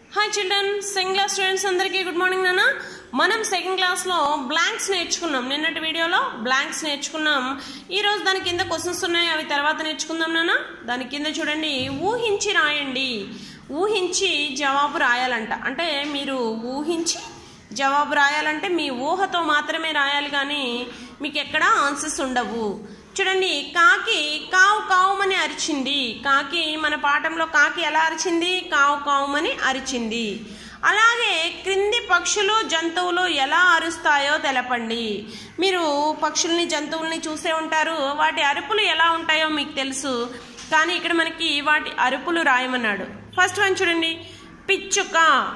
hi children second class students అందరికీ good morning నాన్న మనం సెకండ్ క్లాస్లో బ్లాంక్స్ నేర్చుకున్నాం నిన్నటి వీడియోలో బ్లాంక్స్ నేర్చుకున్నాం ఈ రోజు దాని కింద క్వశ్చన్స్ ఉన్నాయి అవి తర్వాత నేర్చుకుందాం నాన్న దాని కింద చూడండి ఊహించి రాయండి ఊహించి జవాబు రాయాలంట అంటే మీరు ఊహించి జవాబు రాయాలంటే మీ ఊహతో మాత్రమే రాయాలి కానీ మీకు ఎక్కడ ఆన్సర్స్ ఉండవు చూడండి కాకి కావు కావుమని అరిచింది కాకి మన పాఠంలో కాకి ఎలా అరిచింది కావు కావుమని అరిచింది అలాగే క్రింది పక్షులు జంతువులు ఎలా అరుస్తాయో తెలపండి మీరు పక్షుల్ని జంతువుల్ని చూసే ఉంటారు వాటి అరుపులు ఎలా ఉంటాయో మీకు తెలుసు కానీ ఇక్కడ మనకి వాటి అరుపులు రాయమన్నాడు ఫస్ట్ వన్ చూడండి పిచ్చుక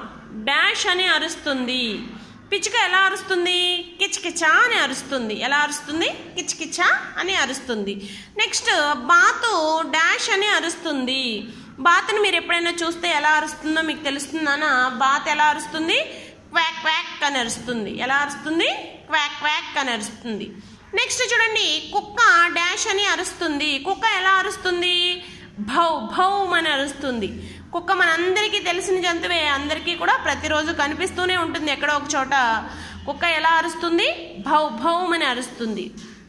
డాష్ అని అరుస్తుంది పిచ్చుక ఎలా అరుస్తుంది కిచకిచా అని అరుస్తుంది ఎలా అరుస్తుంది కిచకిచా అని అరుస్తుంది నెక్స్ట్ బాతు డాష్ అని అరుస్తుంది బాతుని మీరు ఎప్పుడైనా చూస్తే ఎలా అరుస్తుందో మీకు తెలుస్తుందానా బాత్ ఎలా అరుస్తుంది క్వాక్ క్వాక్ అని అరుస్తుంది ఎలా అరుస్తుంది క్వాక్ క్వాక్ అని అరుస్తుంది నెక్స్ట్ చూడండి కుక్క డాష్ అని అరుస్తుంది కుక్క ఎలా అరుస్తుంది భౌ భౌ అని అరుస్తుంది కుక్క మనందరికీ తెలిసిన జంతువే అందరికీ కూడా ప్రతిరోజు కనిపిస్తూనే ఉంటుంది ఎక్కడో ఒక చోట కుక్క ఎలా అరుస్తుంది భౌ భౌ అని అరుస్తుంది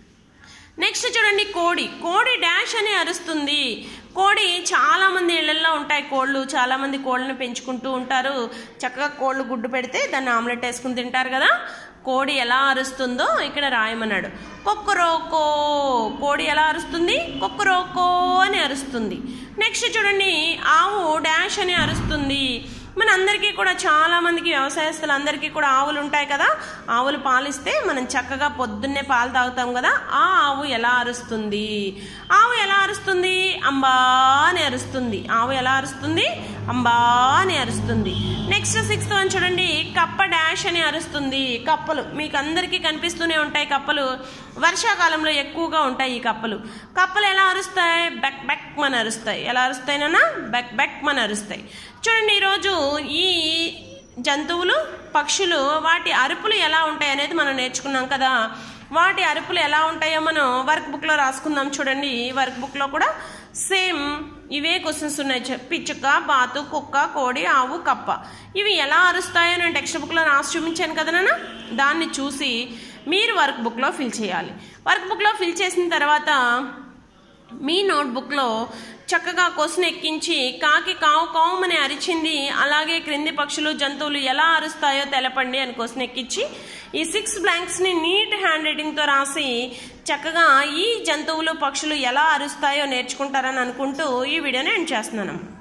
నెక్స్ట్ చూడండి కోడి కోడి డాష్ అని అరుస్తుంది కోడి చాలా మంది ఇళ్లలో ఉంటాయి కోళ్ళు చాలా మంది కోళ్ళని పెంచుకుంటూ ఉంటారు చక్కగా కోళ్ళు గుడ్డు పెడితే దాన్ని ఆమ్లెట్ వేసుకుని తింటారు కదా కోడి ఎలా అరుస్తుందో ఇక్కడ రాయమన్నాడు కొక్కరోకో కోడి ఎలా అరుస్తుంది కొక్కరోకో అని అరుస్తుంది నెక్స్ట్ చూడండి ఆవు డాష్ అని అరుస్తుంది మన అందరికీ కూడా చాలా మందికి వ్యవసాయస్తులందరికీ కూడా ఆవులు ఉంటాయి కదా ఆవులు పాలిస్తే మనం చక్కగా పొద్దున్నే పాలు తాగుతాం కదా ఆ ఆవు ఎలా అరుస్తుంది ఆవు ఎలా అరుస్తుంది అంబా అని అరుస్తుంది ఆవు ఎలా అరుస్తుంది అంబా అని అరుస్తుంది నెక్స్ట్ సిక్స్త్ వన్ చూడండి కప్ప డాష్ అని అరుస్తుంది కప్పలు మీకు అందరికీ కనిపిస్తూనే ఉంటాయి కప్పలు వర్షాకాలంలో ఎక్కువగా ఉంటాయి ఈ కప్పలు కప్పలు ఎలా అరుస్తాయి బెక్ బెక్ మన అరుస్తాయి ఎలా అరుస్తాయి నాన్న బెక్ బెక్ మన అరుస్తాయి చూడండి ఈరోజు ఈ జంతువులు పక్షులు వాటి అరుపులు ఎలా ఉంటాయి అనేది మనం నేర్చుకున్నాం కదా వాటి అరుపులు ఎలా ఉంటాయో మనం వర్క్ బుక్లో రాసుకుందాం చూడండి వర్క్ బుక్లో కూడా సేమ్ ఇవే క్వశ్చన్స్ ఉన్నాయి పిచ్చుక బాతు కుక్క కోడి ఆవు కప్ప ఇవి ఎలా అరుస్తాయో నేను టెక్స్ట్ బుక్లో రాసి చూపించాను కదా నాన్న దాన్ని చూసి మీరు వర్క్ బుక్లో ఫిల్ చేయాలి వర్క్ బుక్లో ఫిల్ చేసిన తర్వాత మీ నోట్బుక్లో చక్కగా క్వశ్చన్ ఎక్కించి కాకి కావు కావుమని అరిచింది అలాగే క్రింది పక్షులు జంతువులు ఎలా అరుస్తాయో తెలపండి అని క్వశ్చన్ ఎక్కించి ఈ సిక్స్ బ్లాంక్స్ని నీట్ హ్యాండ్ రైటింగ్తో రాసి చక్కగా ఈ జంతువులు పక్షులు ఎలా అరుస్తాయో నేర్చుకుంటారని అనుకుంటూ ఈ వీడియోని ఎండ్ చేస్తున్నాను